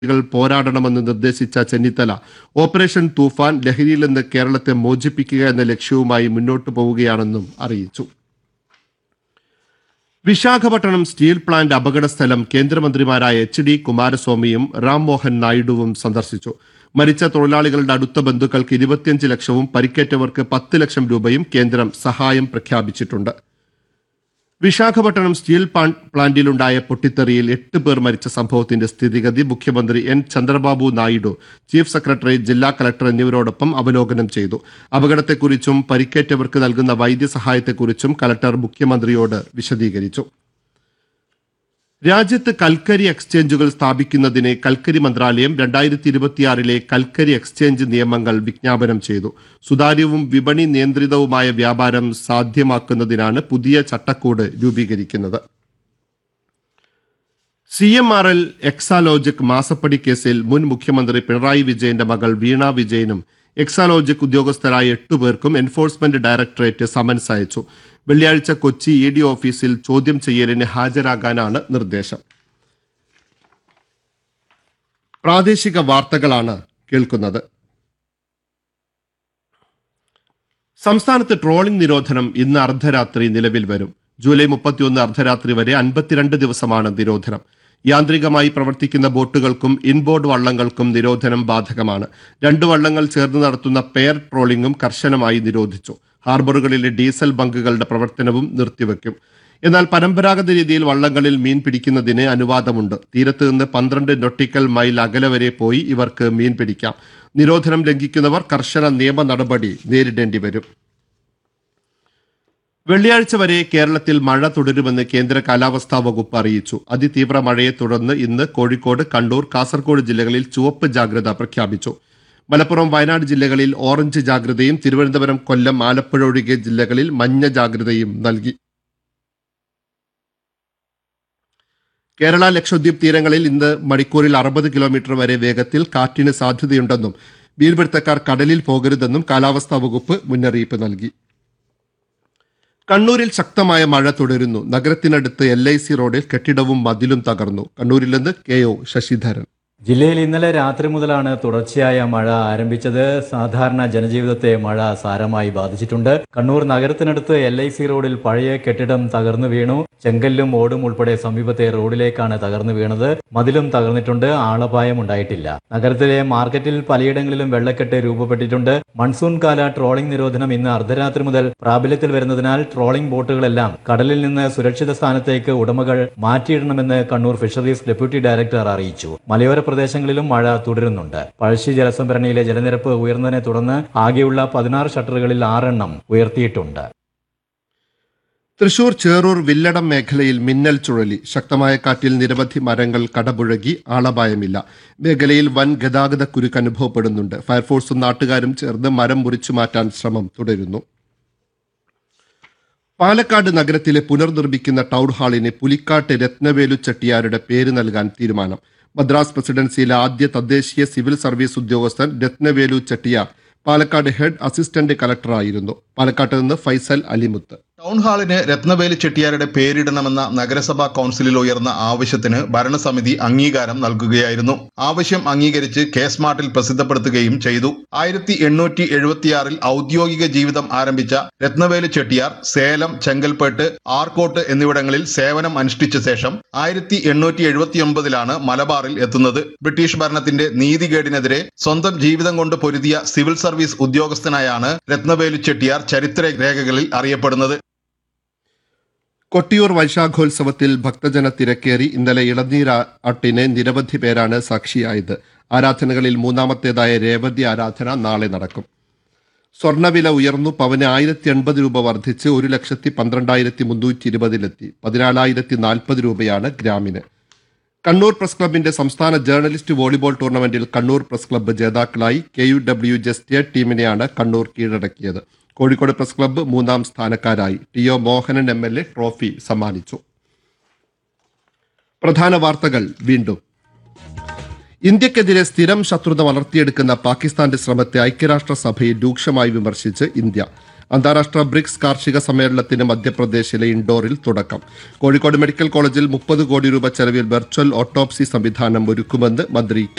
കൾ പോരാടണമെന്ന് നിർദ്ദേശിച്ച ചെന്നിത്തല ഓപ്പറേഷൻ തൂഫാൻ ലഹരിയിൽ നിന്ന് കേരളത്തെ മോചിപ്പിക്കുക എന്ന ലക്ഷ്യവുമായി മുന്നോട്ടു പോവുകയാണെന്നും അറിയിച്ചു വിശാഖപട്ടണം സ്റ്റീൽ പ്ലാന്റ് അപകട സ്ഥലം കേന്ദ്രമന്ത്രിമാരായ എച്ച് ഡി കുമാരസ്വാമിയും റാം മോഹൻ നായിഡുവും സന്ദർശിച്ചു മരിച്ച തൊഴിലാളികളുടെ അടുത്ത ബന്ധുക്കൾക്ക് ഇരുപത്തിയഞ്ച് ലക്ഷവും പരിക്കേറ്റവർക്ക് പത്ത് ലക്ഷം രൂപയും കേന്ദ്രം സഹായം പ്രഖ്യാപിച്ചിട്ടുണ്ട് വിശാഖപട്ടണം സ്റ്റീൽ പാൻ- പ്ലാന്റിലുണ്ടായ പൊട്ടിത്തെറിയിൽ എട്ട് പേർ മരിച്ച സംഭവത്തിന്റെ സ്ഥിതിഗതി മുഖ്യമന്ത്രി N Chandrababu Naidu chief secretary ജില്ലാ കലക്ടർ എന്നിവരോടൊപ്പം അവലോകനം ചെയ്തു അപകടത്തെക്കുറിച്ചും പരിക്കേറ്റവർക്ക് നൽകുന്ന വൈദ്യസഹായത്തെക്കുറിച്ചും കലക്ടർ മുഖ്യമന്ത്രിയോട് വിശദീകരിച്ചു രാജ്യത്ത് കൽക്കരി എക്സ്ചേഞ്ചുകൾ സ്ഥാപിക്കുന്നതിന് കൽക്കരി മന്ത്രാലയം രണ്ടായിരത്തി ഇരുപത്തിയാറിലെ കൽക്കരി എക്സ്ചേഞ്ച് നിയമങ്ങൾ വിജ്ഞാപനം ചെയ്തു സുതാര്യവും വിപണി നിയന്ത്രിതവുമായ വ്യാപാരം സാധ്യമാക്കുന്നതിനാണ് പുതിയ ചട്ടക്കൂട് രൂപീകരിക്കുന്നത് C M R L Exalogic മാസപ്പടി കേസിൽ മുൻ മുഖ്യമന്ത്രി പിണറായി വിജയന്റെ മകൾ വീണ വിജയനും എക്സാലോജിക് ഉദ്യോഗസ്ഥരായ എട്ടുപേർക്കും എൻഫോഴ്സ്മെന്റ് ഡയറക്ടറേറ്റ് സമൻസ് അയച്ചു വെള്ളിയാഴ്ച കൊച്ചി ഇ ഡി ഓഫീസിൽ ചോദ്യം ചെയ്യലിന് ഹാജരാകാനാണ് നിർദ്ദേശം പ്രാദേശിക വാർത്തകളാണ് കേൾക്കുന്നത് സംസ്ഥാനത്ത് ട്രോളിംഗ് നിരോധനം ഇന്ന് അർദ്ധരാത്രി നിലവിൽ വരും ജൂലൈ മുപ്പത്തിയൊന്ന് അർദ്ധരാത്രി വരെ അൻപത്തിരണ്ട് ദിവസമാണ് നിരോധനം യാന്ത്രികമായി പ്രവർത്തിക്കുന്ന ബോട്ടുകൾക്കും ഇൻബോർഡ് വള്ളങ്ങൾക്കും നിരോധനം ബാധകമാണ് രണ്ട് വള്ളങ്ങൾ ചേർന്ന് നടത്തുന്ന പെയർ ട്രോളിംഗും കർശനമായി നിരോധിച്ചു ഹാർബറുകളിലെ ഡീസൽ ബങ്കുകളുടെ പ്രവർത്തനവും നിർത്തിവെക്കും എന്നാൽ പരമ്പരാഗത രീതിയിൽ വള്ളങ്ങളിൽ മീൻ പിടിക്കുന്നതിന് അനുവാദമുണ്ട് തീരത്ത് നിന്ന് പന്ത്രണ്ട് നൊട്ടിക്കൽ മൈൽ അകലെ വരെ പോയി ഇവർക്ക് മീൻ പിടിക്കാം നിരോധനം ലംഘിക്കുന്നവർ കർശന നിയമ നടപടി നേരിടേണ്ടി വരും വെള്ളിയാഴ്ച വരെ കേരളത്തിൽ മഴ തുടരുമെന്ന് കേന്ദ്ര കാലാവസ്ഥാ വകുപ്പ് അറിയിച്ചു അതിതീവ്ര മഴയെ തുടർന്ന് ഇന്ന് കോഴിക്കോട് കണ്ണൂർ കാസർഗോഡ് ജില്ലകളിൽ ചുവപ്പ് ജാഗ്രത പ്രഖ്യാപിച്ചു മലപ്പുറം വയനാട് ജില്ലകളിൽ ഓറഞ്ച് ജാഗ്രതയും തിരുവനന്തപുരം കൊല്ലം ആലപ്പുഴ ഒഴികെ ജില്ലകളിൽ മഞ്ഞ ജാഗ്രതയും നൽകി കേരള ലക്ഷദ്വീപ് തീരങ്ങളിൽ ഇന്ന് മണിക്കൂറിൽ അറുപത് കിലോമീറ്റർ വരെ വേഗത്തിൽ കാറ്റിന് സാധ്യതയുണ്ടെന്നും മീൻപിടുത്തക്കാർ കടലിൽ പോകരുതെന്നും കാലാവസ്ഥാ വകുപ്പ് മുന്നറിയിപ്പ് നൽകി കണ്ണൂരിൽ ശക്തമായ മഴ തുടരുന്നു നഗരത്തിനടുത്ത് എൽ ഐ സി റോഡിൽ കെട്ടിടവും മതിലും തകർന്നു കണ്ണൂരിൽ നിന്ന് കെ ഒ ശശിധരൻ ജില്ലയിൽ ഇന്നലെ രാത്രി മുതലാണ് തുടർച്ചയായ മഴ ആരംഭിച്ചത് സാധാരണ ജനജീവിതത്തെ മഴ സാരമായി ബാധിച്ചിട്ടുണ്ട് കണ്ണൂർ നഗരത്തിനടുത്ത് എൽ ഐ സി റോഡിൽ പഴയ കെട്ടിടം തകർന്നു വീണു ചെങ്കല്ലും ഓടും ഉൾപ്പെടെ സമീപത്തെ റോഡിലേക്കാണ് തകർന്നു വീണത് മതിലും തകർന്നിട്ടുണ്ട് ആളപായം ഉണ്ടായിട്ടില്ല നഗരത്തിലെ മാർക്കറ്റിൽ പലയിടങ്ങളിലും വെള്ളക്കെട്ട് രൂപപ്പെട്ടിട്ടുണ്ട് മൺസൂൺ കാല ട്രോളിംഗ് നിരോധനം ഇന്ന് അർദ്ധരാത്രി മുതൽ പ്രാബല്യത്തിൽ വരുന്നതിനാൽ ട്രോളിംഗ് ബോട്ടുകളെല്ലാം കടലിൽ നിന്ന് സുരക്ഷിത സ്ഥാനത്തേക്ക് ഉടമകൾ മാറ്റിയിടണമെന്ന് കണ്ണൂർ ഫിഷറീസ് ഡെപ്യൂട്ടി ഡയറക്ടർ അറിയിച്ചു മലയോര പ്രദേശങ്ങളിലും മഴ തുടരുന്നുണ്ട് പഴശ്ശി ജലസംഭരണിയിലെ ജലനിരപ്പ് ഉയർന്നതിനെ തുടർന്ന് ആകെയുള്ള പതിനാറ് ഷട്ടറുകളിൽ ആറെണ്ണം ഉയർത്തിയിട്ടുണ്ട് തൃശൂർ ചേറൂർ വില്ലടം മേഖലയിൽ മിന്നൽ ചുഴലി ശക്തമായ കാറ്റിൽ നിരവധി മരങ്ങൾ കടപുഴകി ആളപായമില്ല മേഖലയിൽ വൻ ഗതാഗത കുരുക്ക് അനുഭവപ്പെടുന്നുണ്ട് ഫയർഫോഴ്സും നാട്ടുകാരും ചേർന്ന് മരം മുറിച്ചു മാറ്റാൻ ശ്രമം തുടരുന്നു പാലക്കാട് നഗരത്തിലെ പുനർനിർമ്മിക്കുന്ന ടൗൺ ഹാളിന് പുലിക്കാട്ട് രത്നവേലു ചെട്ടിയാരുടെ പേര് നൽകാൻ തീരുമാനം മദ്രാസ് പ്രസിഡൻസിയിലെ ആദ്യ തദ്ദേശീയ സിവിൽ സർവീസ് ഉദ്യോഗസ്ഥൻ രത്നവേലു ചെട്ടിയാർ പാലക്കാട് ഹെഡ് അസിസ്റ്റന്റ് കലക്ടറായിരുന്നു പാലക്കാട്ട് നിന്ന് ഫൈസൽ അലിമുത്ത് ടൗൺ ഹാളിന് രത്നവേലി ചെട്ടിയാരുടെ പേരിടണമെന്ന നഗരസഭാ കൗൺസിലിൽ ഉയർന്ന ആവശ്യത്തിന് ഭരണസമിതി അംഗീകാരം നൽകുകയായിരുന്നു ആവശ്യം അംഗീകരിച്ച് കെ സ്മാർട്ടിൽ പ്രസിദ്ധപ്പെടുത്തുകയും ചെയ്തു ആയിരത്തി എണ്ണൂറ്റി എഴുപത്തിയാറിൽ ഔദ്യോഗിക ജീവിതം ആരംഭിച്ച രത്നവേലി ചെട്ടിയാർ സേലം ചെങ്കൽപ്പേട്ട് ആർക്കോട്ട് എന്നിവിടങ്ങളിൽ സേവനം അനുഷ്ഠിച്ച ശേഷം ആയിരത്തി എണ്ണൂറ്റി എഴുപത്തിയൊമ്പതിലാണ് മലബാറിൽ എത്തുന്നത് ബ്രിട്ടീഷ് ഭരണത്തിന്റെ നീതികേടിനെതിരെ സ്വന്തം ജീവിതം കൊണ്ട് പൊരുതിയ സിവിൽ സർവീസ് ഉദ്യോഗസ്ഥനായാണ് രത്നവേലു ചെട്ടിയാർ ചരിത്ര രേഖകളിൽ അറിയപ്പെടുന്നത് കൊട്ടിയൂർ വൈശാഖോത്സവത്തിൽ ഭക്തജന തിരക്കേറി ഇന്നലെ ഇളനീരാട്ടിന് നിരവധി പേരാണ് സാക്ഷിയായത് ആരാധനകളിൽ മൂന്നാമത്തേതായ രേവതി ആരാധന നാളെ നടക്കും സ്വർണ്ണവില ഉയർന്നു പവന് ആയിരത്തി എൺപത് രൂപ വർദ്ധിച്ച് ഒരു ലക്ഷത്തി പന്ത്രണ്ടായിരത്തി മുന്നൂറ്റി ഇരുപതിലെത്തി പതിനാലായിരത്തി നാൽപ്പത് രൂപയാണ് ഗ്രാമിന് കണ്ണൂർ പ്രസ് ക്ലബിന്റെ സംസ്ഥാന ജേർണലിസ്റ്റ് വോളിബോൾ ടൂർണമെന്റിൽ കണ്ണൂർ പ്രസ് ക്ലബ്ബ് ജേതാക്കളായി K U W J state ടീമിനെയാണ് കണ്ണൂർ കീഴടക്കിയത് കോഴിക്കോട് പ്രസ് ക്ലബ്ബ് മൂന്നാം സ്ഥാനക്കാരായി T O Mohanan M L A trophy സമ്മാനിച്ചു പ്രധാന വാർത്തകൾ വീണ്ടും ഇന്ത്യക്കെതിരെ സ്ഥിരം ശത്രുത വളർത്തിയെടുക്കുന്ന പാകിസ്ഥാന്റെ ശ്രമത്തെ ഐക്യരാഷ്ട്രസഭയിൽ രൂക്ഷമായി വിമർശിച്ച് ഇന്ത്യ അന്താരാഷ്ട്ര ബ്രിക്സ് കാർഷിക സമ്മേളനത്തിന് മധ്യപ്രദേശിലെ ഇൻഡോറിൽ തുടക്കം കോഴിക്കോട് മെഡിക്കൽ കോളേജിൽ മുപ്പത് കോടി രൂപ ചെലവിൽ വെർച്വൽ ഓട്ടോപ്സി സംവിധാനം ഒരുക്കുമെന്ന് മന്ത്രി